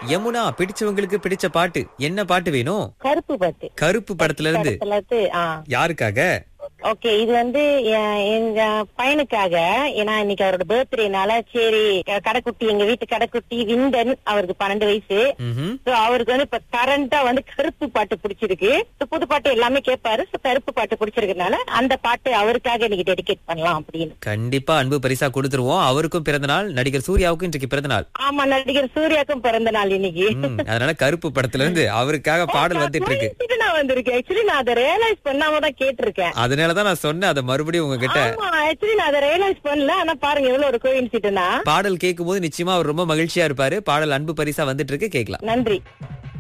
யமுனா பிடிச்சவங்களுக்கு பிடிச்ச பாட்டு என்ன பாட்டு வேணும் கருப்பு பாட்டு கருப்பு படத்துல இருந்து படத்துல இருந்து, ஆ யாருக்காக ஓகே இது வந்து எ- எங்க பையனுக்காக ஏன்னா இன்னைக்கு அவரோட பர்த்டேனால சரி க- கடைக்குட்டி எங்க வீட்டு கடைக்குட்டி விண்டன் அவருக்கு பன்னெண்டு வயசு ம்ஹும். So, அவருக்கு வந்து இப்ப கரண்டா வந்து கருப்பு பாட்டு பிடிச்சிருக்கு So, புது பாட்டு எல்லாமே கேட்பாரு So, கருப்பு பாட்டு பிடிச்சிருக்கனால அந்த பாட்டு அவருக்காக இன்னைக்கு டெடிகேட் பண்ணலாம் அப்படின்னு கண்டிப்பா அன்பு பரிசா கொடுத்துருவோம் அவருக்கும் பிறந்த நாள் நடிகர் சூர்யாவுக்கும் இன்றைக்கு பிறந்த நாள் ஆமா நடிகர் சூர்யாக்கும் பிறந்த நாள் இன்னைக்கு ம், அதனால கருப்பு படத்துல இருந்து அவருக்காக பாடல் வந்துட்டு இருக்கு கோயிலுக்கு நான் வந்திருக்கேன் ஆக்சுவலி நான் அதை ரியலைஸ் பண்ணாம தான் கேட்டிருக்கேன் அதனாலதான் நான் சொன்னேன் அதை மறுபடியும் உங்ககிட்ட ஆமா ஆக்சுவலி நான் அதை ரியலைஸ் பண்ணல ஆனா பாருங்க எவ்வளவு ஒரு கோயின்சிட்டுனா பாடல் கேட்கும் போது நிச்சயமா அவர் ரொம்ப மகிழ்ச்சியா இருப்பாரு பாடல் அன்பு பரிசா வந்துட்டு இருக்கு கேட்கலாம் நன்றி